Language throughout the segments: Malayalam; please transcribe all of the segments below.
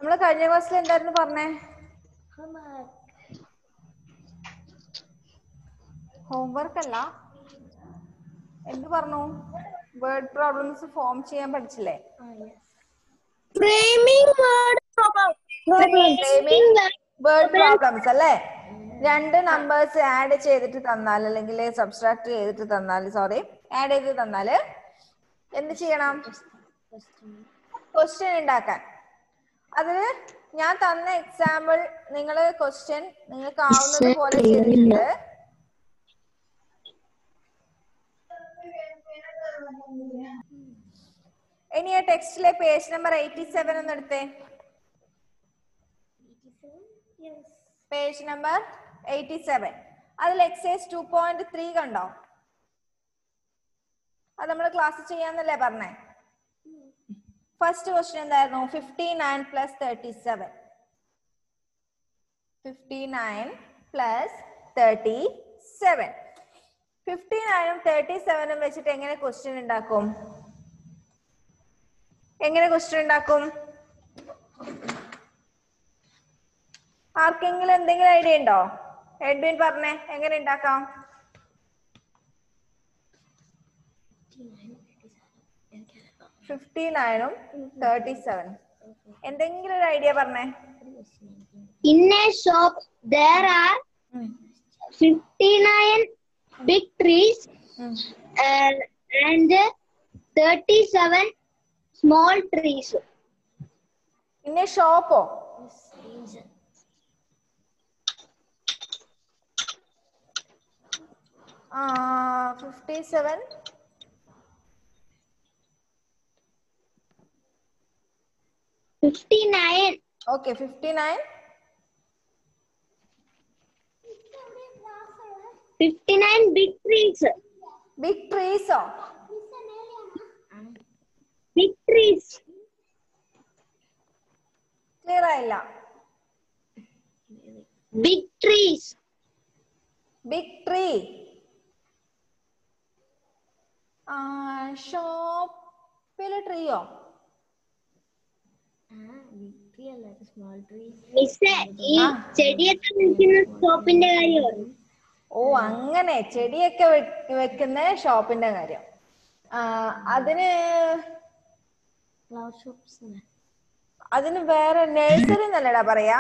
നമ്മൾ കഴിഞ്ഞ ക്ലാസ്സിൽ എന്തായിരുന്നു പറഞ്ഞേ ഹോംവർക്ക് അല്ല എന്ത് പറഞ്ഞു വേർഡ് പ്രോബ്ലംസ് ഫോം ചെയ്യാൻ പഠിച്ചില്ലേ ഫ്രെയിമിംഗ് വേർഡ് വേർഡ് പ്രോബ്ലംസ് അല്ലേ രണ്ട് നമ്പേഴ്സ് ആഡ് ചെയ്തിട്ട് തന്നാൽ അല്ലെങ്കിൽ സബ്സ്ട്രാക്ട് ചെയ്തിട്ട് തന്നാൽ സോറി ആഡ് ചെയ്ത് തന്നാല് എന്ത് ചെയ്യണം ക്വസ്റ്റ്യൻ ഉണ്ടാക്കാൻ അതിന് ഞാൻ തന്ന എക്സാമ്പിൾ നിങ്ങൾ ക്വസ്റ്റ്യൻ നിങ്ങൾക്ക് ആവുന്നത് പോലെ ചെയ്തിട്ടുണ്ട് ഇനി ആ ടെക്സ്റ്റിലെ പേജ് നമ്പർ എയ്റ്റി സെവൻ ഒന്ന് എടുത്തേ പേജ് നമ്പർ എയ്റ്റി സെവൻ അതിൽ എക്സൈസ് ടു പോയിന്റ് ത്രീ കണ്ടോ അത് നമ്മൾ ക്ലാസ് ചെയ്യാന്നല്ലേ പറഞ്ഞേ ഫസ്റ്റ് ക്വസ്റ്റ്യൻ എന്തായിരുന്നു fifty nine plus thirty seven fifty nine plus thirty seven fifty നയനും തേർട്ടി സെവനും വെച്ചിട്ട് എങ്ങനെ ക്വസ്റ്റ്യൻ ഉണ്ടാക്കും എങ്ങനെ ക്വസ്റ്റ്യൻ ഉണ്ടാക്കും ആർക്കെങ്കിലും എന്തെങ്കിലും ഐഡിയ ഉണ്ടോ എഡ്വിൻ പറഞ്ഞേ എങ്ങനെ ഉണ്ടാക്കാം ഫിഫ്റ്റി നയനും തേർട്ടി സെവനും എന്തെങ്കിലും ഒരു ഐഡിയ പറഞ്ഞേ In a shop, there are 59 big trees uh, and 37 small trees. ഇന്നെ ഷോപ്പോ ആ fifty seven Fifty-nine. Okay fifty nine Fifty-nine big trees. Big ട്രീസോ Big trees. ക്ലിയർ ആയില്ല Big trees. ബിഗ് ട്രീ ഷോപ്പില് ട്രീയോ മിസ്സേ ഈ ചെടിയൊക്കെ നിൽക്കുന്ന ഷോപ്പിന്റെ കാര്യമാണ് ഓ അങ്ങനെ ചെടിയൊക്കെ വെ- വെക്കുന്ന ഷോപ്പിന്റെ കാര്യം ആ, അതിന് അതിന് വേറെ നഴ്സറി എന്നല്ലടാ പറയാ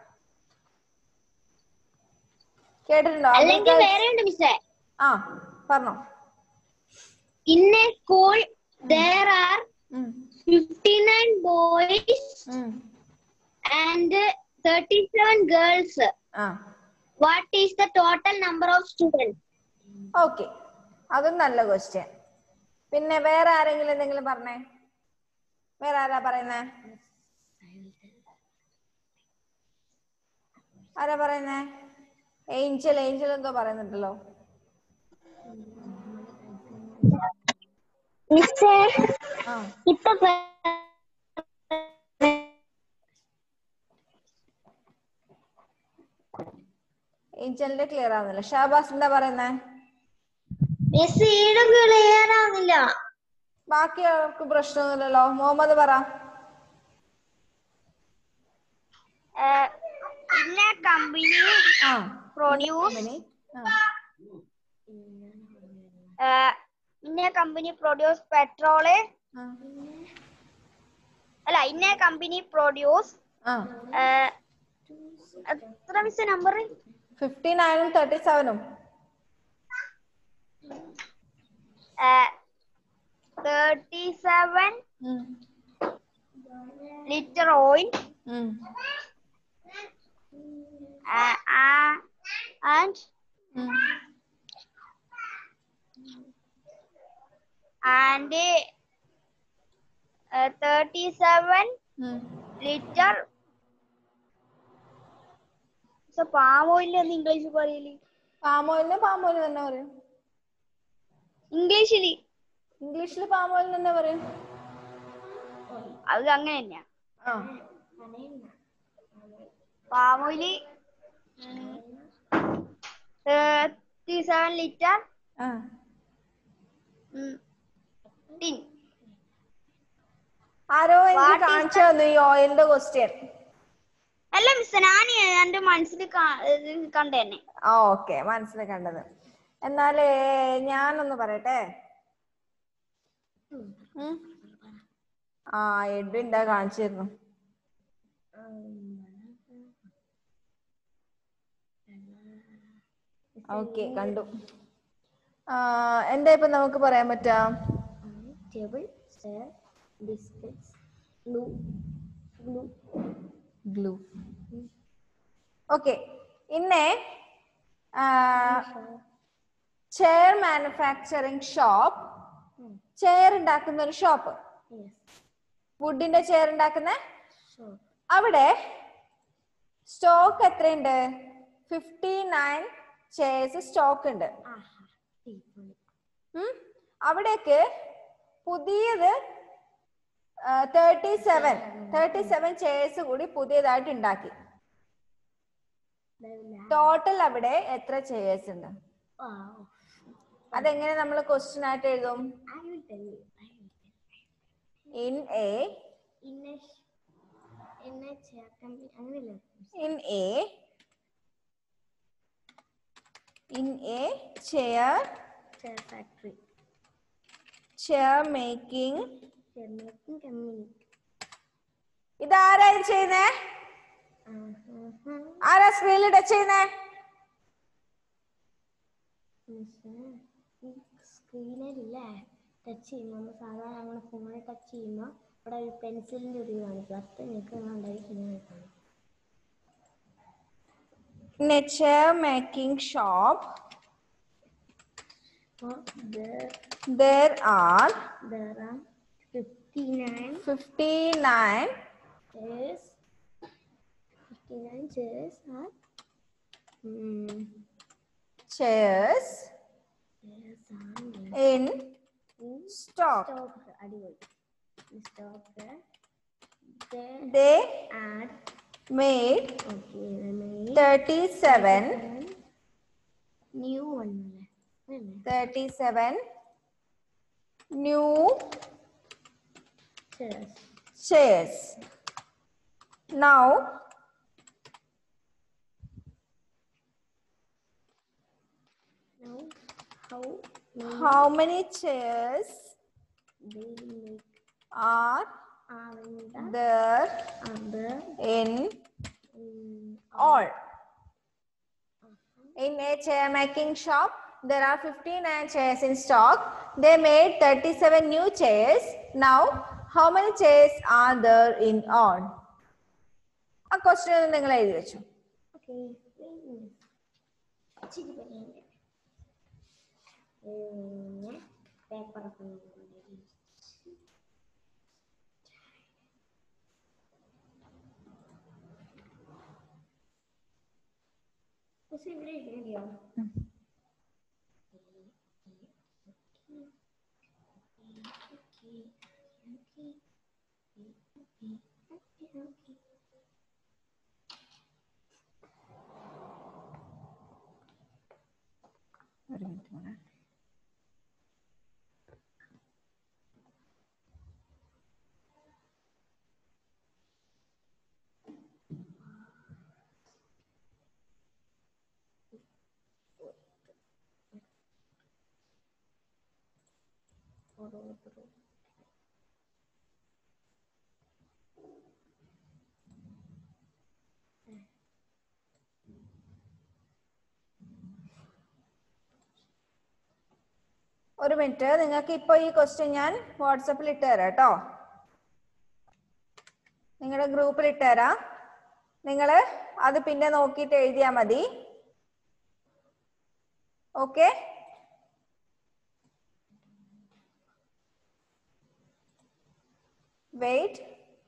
കേട്ടിട്ടുണ്ടോ അല്ലെങ്കിൽ Agriculture- വേറെ ഉണ്ട് മിസ്സേ ആ പറഞ്ഞോ In a school, there are ഉം, 59 boys ഉം, and 37 girls. ആ What is the total number of students? Okay അതും നല്ല ക്വസ്റ്റ്യൻ പിന്നെ വേറെ ആരെങ്കിലും എന്തെങ്കിലും പറഞ്ഞേ വേറെ ആരാ പറയുന്നേ ആരാ പറയുന്നേ ഏഞ്ചൽ ഏഞ്ചൽ എന്തോ പറയുന്നുണ്ടല്ലോ മിസ്സേ ആ ഇപ്പൊ ഏഞ്ചലിന്റെ ക്ലിയർ ആവുന്നില്ല ഷാബാസ് എന്താ പറയുന്നേ മിസ് ഈട് ക്ലിയർ ആവുന്നില്ല ബാക്കി ആർക്ക് പ്രശ്നമൊന്നുമില്ലല്ലോ മുഹമ്മദ് പറ ഇന്ന കമ്പനി ആ പ്രൊഡ്യൂസ് കമ്പനി ഇന്ന കമ്പനി പ്രൊഡ്യൂസ് പെട്രോള് ആ അല്ല ഇന്ന കമ്പനി പ്രൊഡ്യൂസ് ആ എത്ര മിസ് നമ്പർ ഫിഫ്റ്റി നയനും തേർട്ടി സെവനും thirty seven litre oil and and thirty seven litre palm oil എന്ന് ഇംഗ്ലീഷ് പറയല് പാമോയിലിന് പാമോയിൽ തന്നെ പറയും ഇംഗ്ലീഷില് ഇംഗ്ലീഷിൽ പാമോയിൽ തന്നെ പറയും അത് അങ്ങനെ തന്നെയാ ആ palm oil thirty seven litre ആ ടിൻ ആരോ എനിക്ക് What is കാണിച്ചു തന്നു ഈ ഓയിലിന്റെ ക്വസ്റ്റ്യൻ അല്ല മിസ് ഞാൻ എന്റെ മനസ്സിൽ കണ്ടതന്നെ ആ ഓക്കെ മനസ്സിൽ കണ്ടത് എന്നാലേ ഞാനൊന്ന് പറയട്ടെ ഉം. ആ എഡ്വിൻ ഇതാ കാണിച്ചിരുന്നു ഓക്കെ കണ്ടു ആ എന്താ ഇപ്പൊ നമുക്ക് പറയാൻ പറ്റാ table chair biscuits glue glue glue okay ഇന്നെ ചെയർ മാനുഫാക്ചറിങ് ഷോപ്പ് ചെയർ ഉണ്ടാക്കുന്ന ഒരു ഷോപ്പ് വുഡിന്റെ ചെയർ ഉണ്ടാക്കുന്ന അവിടെ സ്റ്റോക്ക് എത്രയുണ്ട് ഫിഫ്റ്റി നയൻ ചെയർസ് സ്റ്റോക്ക് ഉണ്ട് ഉം. അവിടേക്ക് പുതിയത് thirty seven thirty seven chairs കൂടി പുതിയതായിട്ട് ഉണ്ടാക്കി ടോട്ടൽ അവിടെ എത്ര ചെയർസ് ഉണ്ട് അതെങ്ങനെ നമ്മൾ ക്വസ്റ്റ്യൻ ആയിട്ട് എഴുതും I will tell you. I will tell you. In a In a sh- in a chair company അങ്ങനെയല്ലേ in a in a chair chair factory chair making chair making community ഇതാരാ ഇത് ചെയ്യുന്നേ ആരാ സ്ക്രീനിൽ ടച്ച് ചെയ്യുന്നേ ഈ സ്ക്രീനിലില്ലേ ടച്ച് ചെയ്യുമ്പോൾ നമ്മൾ സാധാരണ നമ്മുടെ ഫോണിൽ ടച്ച് ചെയ്യുമ്പോൾ ഇവിടെ ഒരു പെൻസിലിന്റെ ഒരു കാണിക്കും അത് നിങ്ങൾക്ക് ഉണ്ടായിരിക്കും In a chair making shop, അപ്പോൾ there are there are 59 59 chairs 59 chairs are hmm, chairs chairs are in in stock. stock അടിപൊളി stock they They add made okay they made 37, new one അല്ലേ 37 new chairs chairs. Now, now how many how many chairs they make are are in the there other in in all? In a chair making shop, there are 59 chairs in stock. They made 37 new chairs. Now, how many chairs are there in all? ആ ക്വസ്റ്റ്യൻ നിങ്ങൾ എഴുതി വെച്ചു okay wait a minute. ഇച്ചിരി പണിയുണ്ട് പേപ്പർ ഒക്കെ നോക്കുന്നുണ്ടെങ്കിൽ പക്ഷെ ഇവിടെ എഴുതിയോ ഒരു മിനിറ്റ് മോളെ. ഒരു മിനിറ്റ് നിങ്ങൾക്ക് ഇപ്പൊ ഈ ക്വസ്റ്റ്യൻ ഞാൻ വാട്സപ്പിൽ ഇട്ട് തരാം കേട്ടോ നിങ്ങളുടെ ഗ്രൂപ്പിൽ ഇട്ട് തരാം നിങ്ങൾ അത് പിന്നെ നോക്കിയിട്ട് എഴുതിയാൽ മതി ഓക്കെ വെയിറ്റ്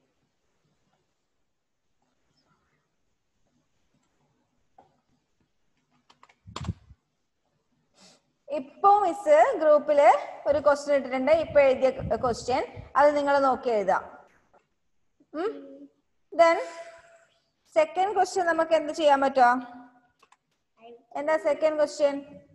ഇപ്പൊ മിസ് ഗ്രൂപ്പില് ഒരു ക്വസ്റ്റ്യൻ ഇട്ടിട്ടുണ്ട് ഇപ്പൊ എഴുതിയ ക്വസ്റ്റ്യൻ അത് നിങ്ങൾ നോക്കി എഴുതാം ദെൻ സെക്കൻഡ് ക്വസ്റ്റ്യൻ നമുക്ക് എന്ത് ചെയ്യാൻ പറ്റുമോ എന്താ second question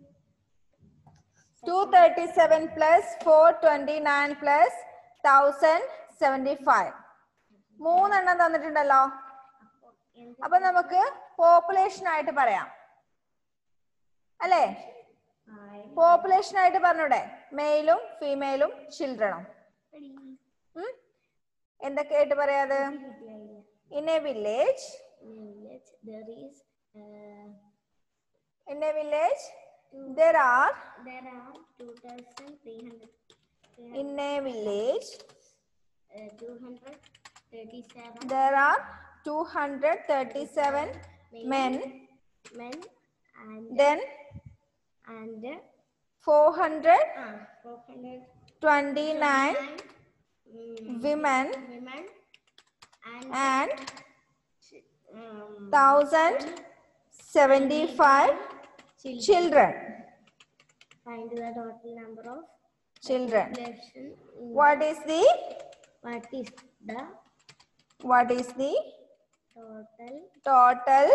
two thirty seven plus four twenty nine plus thousand seventy five മൂന്നെണ്ണം തന്നിട്ടുണ്ടല്ലോ എന്ത് അപ്പൊ നമുക്ക് പോപ്പുലേഷൻ ആയിട്ട് പറയാം അല്ലേ ആയി പോപ്പുലേഷൻ ആയിട്ട് പറഞ്ഞൂടെ മെയിലും ഫീമെയിലും ചിൽഡ്രനും എടി എന്തൊക്കെയായിട്ട് പറയാത് കിട്ടിയായില്ല in a village in a village there is uh, in a village two, there are there are 2300 in a village uh, 237 there are two hundred thirty seven men men and then and four hundred uh, 400 twenty nine mm, women women and and um, thousand seventy five children. children Find the total number of children population. in what is the what is the what is the total total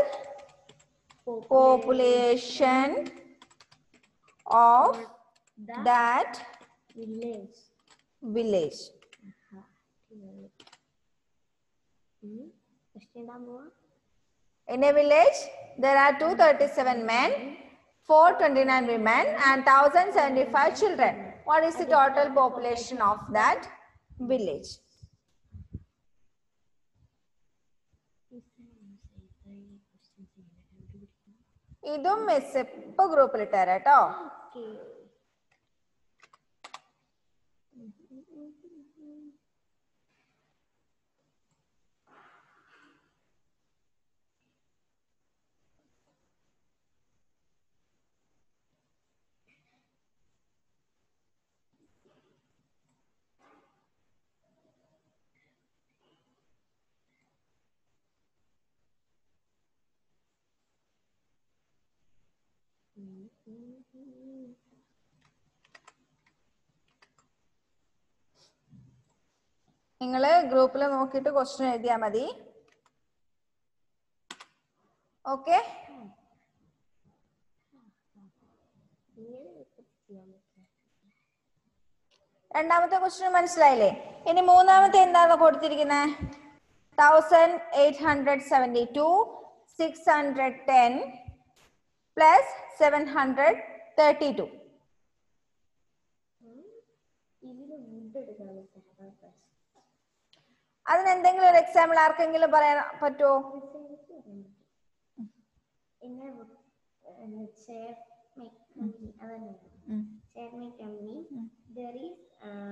population population of the that village? village Hmm. Question number in a village there are 237 men 429 women and 1075 children what is the total population of that village ഇതും മിസ് ഇപ്പൊ ഗ്രൂപ്പിൽ ഇട്ടുതരാം കേട്ടോ Okay. നിങ്ങൾ ഗ്രൂപ്പിൽ നോക്കിയിട്ട് ക്വസ്റ്റ്യൻ എഴുതിയാൽ മതി ഓക്കെ ഇങ്ങനെ ഒക്കെ ചെയ്യാൻ പറ്റില്ല. രണ്ടാമത്തെ ക്വസ്റ്റ്യൻ മനസ്സിലായില്ലേ ഇനി മൂന്നാമത്തെ എന്താണ് കൊടുത്തിരിക്കുന്നത് thousand eight hundred seventy two six hundred ten plus seven hundred thirty two ഇതില് wood എടുക്കാൻ പറ്റില്ല. അതിന് എന്തെങ്കിലും ഒരു എക്സാമ്പിൾ ആർക്കെങ്കിലും പറയാൻ പറ്റുമോ പിന്നെ ഷെയർ മേക്ക് കമ്പനി അതന്നെ chair make company there is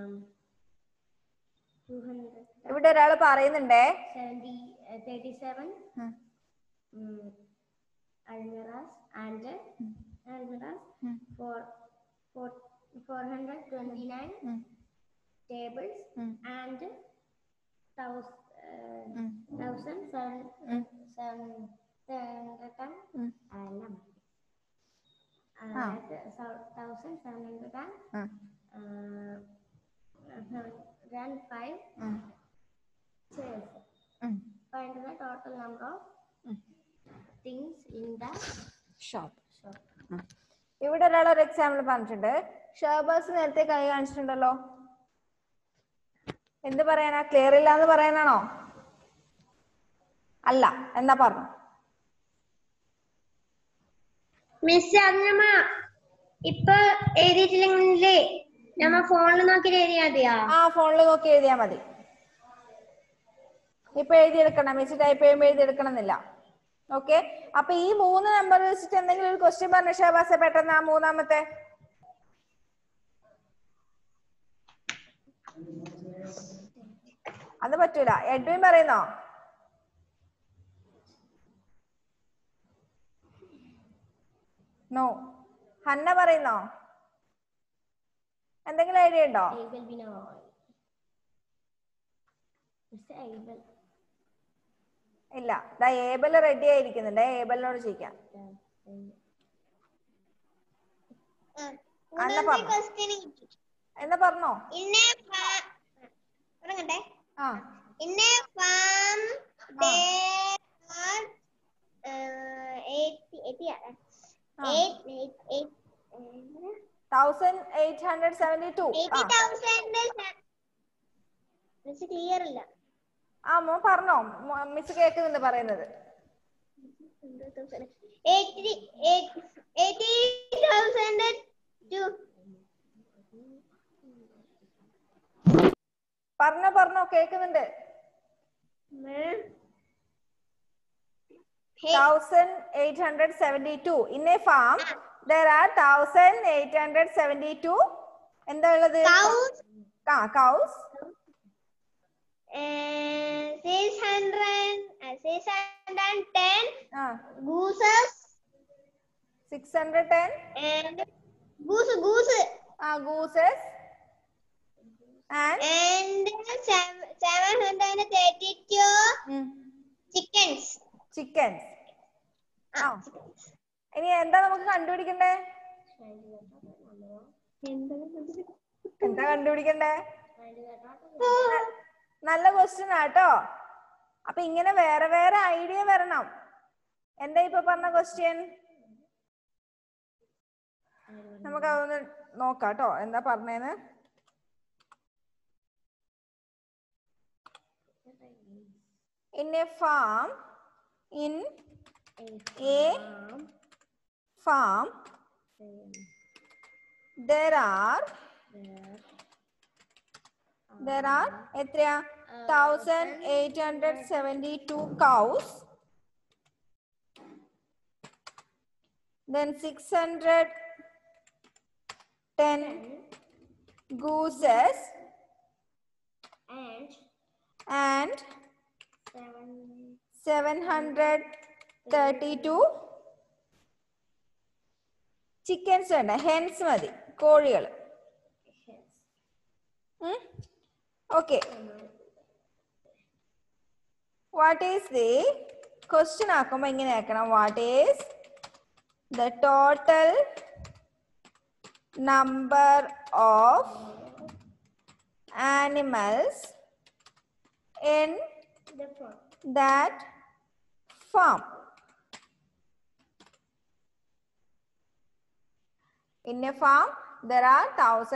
two hundred ഇവിടെ ഒരാൾ പറയുന്നുണ്ടേ seventy thirty seven almiras and almiras for for 429 tables and thousand uh, thousand seven seven seven അല്ല thousand seven hundred and uh, five chairs. Find the total number of things in the shop shop. ഇവിടെ ഒരാൾ ഒരു എക്സാമ്പിൾ പറഞ്ഞിട്ടുണ്ട് ഷഹബാസ് നേരത്തെ കൈ കാണിച്ചിട്ടുണ്ടല്ലോ എന്ത് പറയാനാ ക്ലിയർ ഇല്ല എന്ന് പറയാനാണോ അല്ല എന്നാ പറഞ്ഞു മിസ് അത് നമ്മ ഇപ്പൊ എഴുതിയിട്ടില്ലെങ്കിലേ നമ്മ ഫോണിൽ നോക്കി എഴുതിയാ മതിയോ ആ ഫോണിൽ നോക്കി എഴുതിയാ മതി ഇപ്പൊ എഴുതിയെടുക്കണം മിസ് ടൈപ്പ് ചെയ്യുമ്പോൾ എഴുതിയെടുക്കണം എന്നില്ല ഓക്കെ അപ്പൊ ഈ മൂന്ന് നമ്പർ വെച്ചിട്ട് എന്തെങ്കിലും ഒരു ക്വസ്റ്റ്യൻ പറഞ്ഞ ഷഹബാസ പെട്ടെന്ന് ആ മൂന്നാമത്തെ അത് പറ്റൂല എഡ്വിൻ പറയുന്നോ നോ ഹന്ന പറയുന്നോ എന്തെങ്കിലും ഐഡിയ ഉണ്ടോ Able be no. Mr. Able. ഇല്ല ദാ ഏബൽ റെഡി ആയിരിക്കുന്നുണ്ട് ഏബലിനോട് ചോദിക്കാം അന്ന പറഞ്ഞോ ക്വസ്റ്റ്യൻ എന്നാ പറഞ്ഞോ ഇന്നെ തുടങ്ങട്ടെ ആ ഇന്നെ farm there are uh, eighty eighty ആ. eight eight eight uh, thousand eight hundred seventy two eighty thousand miss clear ഇല്ല ആ മോ പറഞ്ഞോ മിസ് കേൾക്കുന്നുണ്ട് പറയുന്നത് eighty eight eighty thousand two പറഞ്ഞോ പറഞ്ഞോ കേൾക്കുന്നുണ്ട് ma'am. thousand eight hundred seventy two in a farm there are thousand eight hundred seventy two എന്താ ഉള്ളത് Cows ആ cows and six hundred uh, six hundred and ten ആ gooses six hundred ten and goose goose ആ gooses and and seven seven hundred and thirty two chickens. Chickens Ah, ആ ഇനി എന്താ നമുക്ക് കണ്ടുപിടിക്കണ്ടേ എന്താ കണ്ടുപിടിക്കണ്ടേ ന- നല്ല ക്വസ്റ്റ്യൻ ആട്ടോ അപ്പൊ ഇങ്ങനെ വേറെ വേറെ ഐഡിയ വരണം എന്താ ഇപ്പൊ പറഞ്ഞ ക്വസ്റ്റ്യൻ നമുക്ക് അതൊന്ന് നോക്കാം കേട്ടോ എന്താ പറഞ്ഞേന്ന് in a farm in a farm there are there are എത്രയാ thousand eight hundred seventy two cows then six hundred ten gooses and and seven seven hundred thirty two chickens വേണ്ട ഹെൻസ് മതി കോഴികൾ okay what is the question ആക്കുമ്പോ ഇങ്ങനെ ആക്കണം what is the total number of animals in the front. that farm. In a farm, there are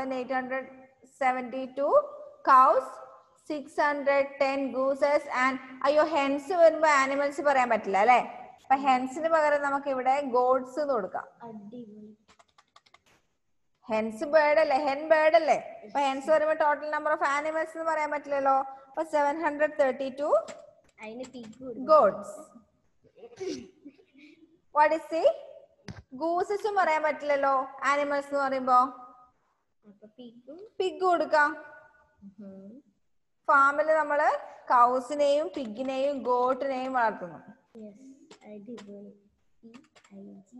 1872 cows, 610 gooses and അയ്യോ ഹെൻസ് വരുമ്പോ ആനിമൽസ് പറയാൻ പറ്റില്ല അല്ലെ അപ്പൊ ഹെൻസിന് പകരം നമുക്ക് ഇവിടെ ഗോഡ്സ് എന്ന് കൊടുക്കാം അടിപൊളി ഹെൻസ് ബേർഡ് അല്ലേ ഹെൻ ബേർഡ് അല്ലേ അപ്പൊ ഹെൻസ് വരുമ്പോ ടോട്ടൽ നമ്പർ ഓഫ് ആനിമൽസ് എന്ന് പറയാൻ പറ്റില്ലല്ലോ അപ്പൊ സെവൻ ഹൺഡ്രഡ് തേർട്ടി ടു അതിന് pig goats. What is the ഗൂസസും പറയാൻ പറ്റില്ലല്ലോ ആനിമൽസ് എന്ന് പറയുമ്പോ അപ്പൊ പിഗും പിഗ് കൊടുക്കാം ഫാമില് നമ്മള് കൗസിനെയും പിഗിനെയും ഗോട്ടിനെയും വളർത്തുന്നു യെസ് അടിപൊളി P I G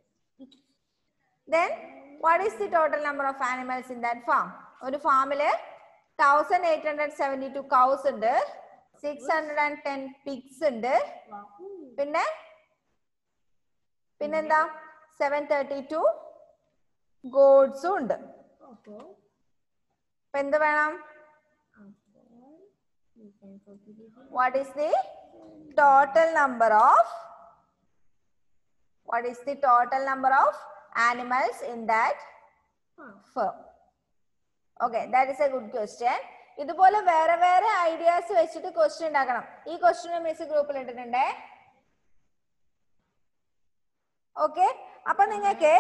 then what is the total number of animals in that farm ഒരു ഫാമില് thousand eight hundred seventy two cows ഉണ്ട് six hundred and ten pigs ഉണ്ട് പിന്നെ പിന്നെന്താ സെവൻ തേർട്ടി ടു ഗോഡ്സും ഉണ്ട് അപ്പോ അപ്പൊ എന്ത് വേണം അപ്പോൾ you can copy this what is the total number of what is the total number of animals in that farm. firm okay that is a good question ഇതുപോലെ വേറെ വേറെ ഐഡിയാസ് വെച്ചിട്ട് ക്വസ്റ്റ്യൻ ഉണ്ടാക്കണം ഈ ക്വസ്റ്റ്യൻ മിസ് ഗ്രൂപ്പിൽ ഇട്ടിട്ടുണ്ടേ ഓക്കെ അപ്പൊ നിങ്ങൾക്ക്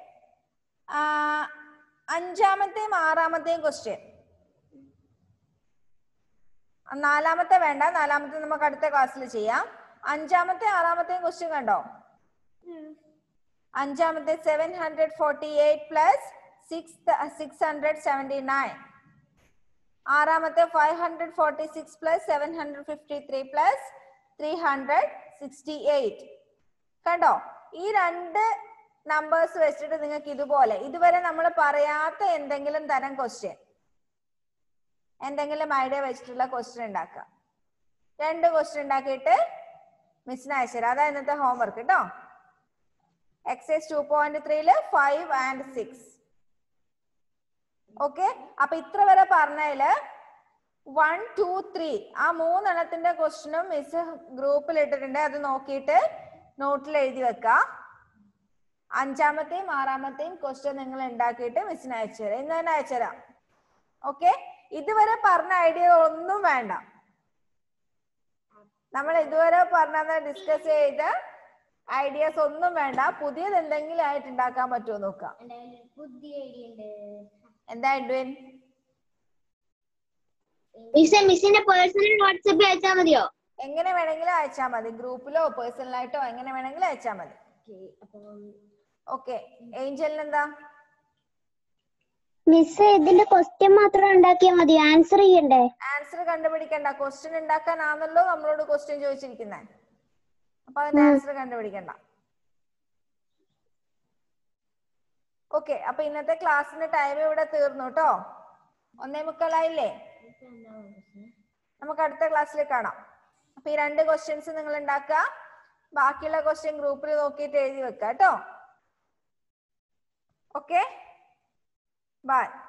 അഞ്ചാമത്തെയും ആറാമത്തെയും ക്വസ്റ്റ്യൻ നാലാമത്തെ വേണ്ട നാലാമത്തെ നമുക്ക് അടുത്ത ക്ലാസ്സിൽ ചെയ്യാം അഞ്ചാമത്തെ ആറാമത്തെയും ക്വസ്റ്റ്യൻ കണ്ടോ അഞ്ചാമത്തെ seven hundred forty eight plus six six hundred seventy nine ആറാമത്തെ five hundred forty six plus seven hundred fifty three plus three hundred sixty eight കണ്ടോ ഈ രണ്ട് നമ്പേഴ്സ് വെച്ചിട്ട് നിങ്ങൾക്ക് ഇതുപോലെ ഇതുവരെ നമ്മൾ പറയാത്ത എന്തെങ്കിലും തരം ക്വസ്റ്റ്യൻ എന്തെങ്കിലും ഐഡിയ വെച്ചിട്ടുള്ള ക്വസ്റ്റ്യൻ ഉണ്ടാക്കുക രണ്ട് ക്വസ്റ്റ്യൻ ഉണ്ടാക്കിയിട്ട് മിസ്സിന് അയച്ചുതരാം അതാ ഇന്നത്തെ ഹോംവർക്ക് കേട്ടോ എക്സൈസ് ടു പോയിന്റ് ത്രീയില് ഫൈവ് ആൻഡ് സിക്സ് ഓക്കെ അപ്പൊ ഇത്ര വരെ പറഞ്ഞതില് വൺ ടു ത്രീ ആ മൂന്നെണ്ണത്തിന്റെ ക്വസ്റ്റ്യനും മിസ് ഗ്രൂപ്പിൽ ഇട്ടിട്ടുണ്ട് അത് നോക്കിയിട്ട് നോട്ടിൽ എഴുതി വെക്കുക അഞ്ചാമത്തെയും ആറാമത്തെയും ക്വസ്റ്റ്യൻ നിങ്ങൾ ഉണ്ടാക്കിയിട്ട് മിസ്സിന് അയച്ചുതരാം ഇന്ന് തന്നെ അയച്ചുതരാം ഓക്കെ ഇതുവരെ പറഞ്ഞ ഐഡിയ ഒന്നും വേണ്ട നമ്മൾ ഇതുവരെ പറഞ്ഞത് ഡിസ്കസ് ചെയ്ത് ഐഡിയാസ് ഒന്നും വേണ്ട പുതിയത് എന്തെങ്കിലും ആയിട്ട് ഉണ്ടാക്കാൻ പറ്റുമോ നോക്കാം എൻ്റെ കയ്യിൽ ഒരു പുതിയ ഐഡിയ ഉണ്ട് എന്താ എഡ്വിൻ മിസ് മിസ്സിന്റെ പേഴ്സണൽ വാട്സപ്പിൽ അയച്ചാൽ മതിയോ എങ്ങനെ വേണമെങ്കിലും അയച്ചാൽ മതി ഗ്രൂപ്പിലോ പേഴ്സണലായിട്ടോ എങ്ങനെ വേണമെങ്കിലും അയച്ചാൽ മതി ഓക്കെ അപ്പം ഓക്കെ ഏഞ്ചലിന് എന്താ മിസ് ഇതിന്റെ ക്വസ്റ്റ്യൻ മാത്രം ഉണ്ടാക്കിയാൽ മതി ആൻസർ ചെയ്യണ്ടേ ആൻസർ കണ്ടുപിടിക്കണ്ട ക്വസ്റ്റ്യൻ ഉണ്ടാക്കാനാണല്ലോ നമ്മളോട് ക്വസ്റ്റ്യൻ ചോദിച്ചിരിക്കുന്നത് അപ്പൊ അതിന്റെ ആൻസർ കണ്ടുപിടിക്കണ്ട ഓക്കെ അപ്പൊ ഇന്നത്തെ ക്ലാസ്സിന്റെ ടൈം ഇവിടെ തീർന്നു കേട്ടോ ഒന്നേ മുക്കാലായില്ലേ ഇപ്പൊ എന്താവും പക്ഷേ നമുക്ക് അടുത്ത ക്ലാസ്സിൽ കാണാം അപ്പൊ ഈ രണ്ട് ക്വസ്റ്റ്യൻസ് നിങ്ങൾ ഉണ്ടാക്കുക ബാക്കിയുള്ള ക്വസ്റ്റ്യൻ ഗ്രൂപ്പിൽ നോക്കിയിട്ട് എഴുതി വെക്കുക കേട്ടോ ഓക്കെ ബൈ